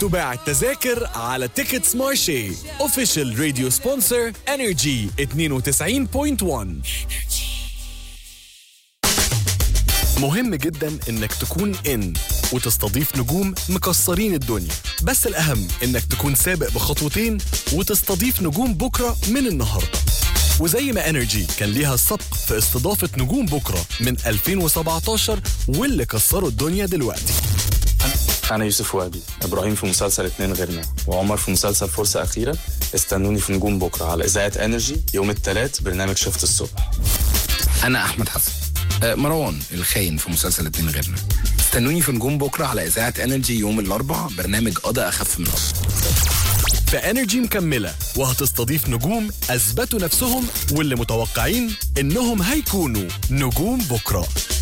تباع التذاكر على تيكتس مارشي اوفيشال راديو سبونسر انرجي 92.1 مهم جدا انك تكون ان وتستضيف نجوم مكسرين الدنيا بس الاهم انك تكون سابق بخطوتين وتستضيف نجوم بكره من النهارده وزي ما انرجي كان ليها السبق في استضافه نجوم بكره من 2017 واللي كسروا الدنيا دلوقتي أنا يوسف وهبي إبراهيم في مسلسل اتنين غيرنا وعمر في مسلسل فرصة أخيرة استنوني في نجوم بكرة على إذاعة انرجي يوم الثلاث برنامج شفت الصبح أنا أحمد حسن آه، مروان الخاين في مسلسل اتنين غيرنا استنوني في نجوم بكرة على إذاعة انرجي يوم الأربعاء برنامج قضى أخف من الأرض فانرجي مكمله وهتستضيف نجوم اثبتوا نفسهم واللي متوقعين انهم هيكونوا نجوم بكره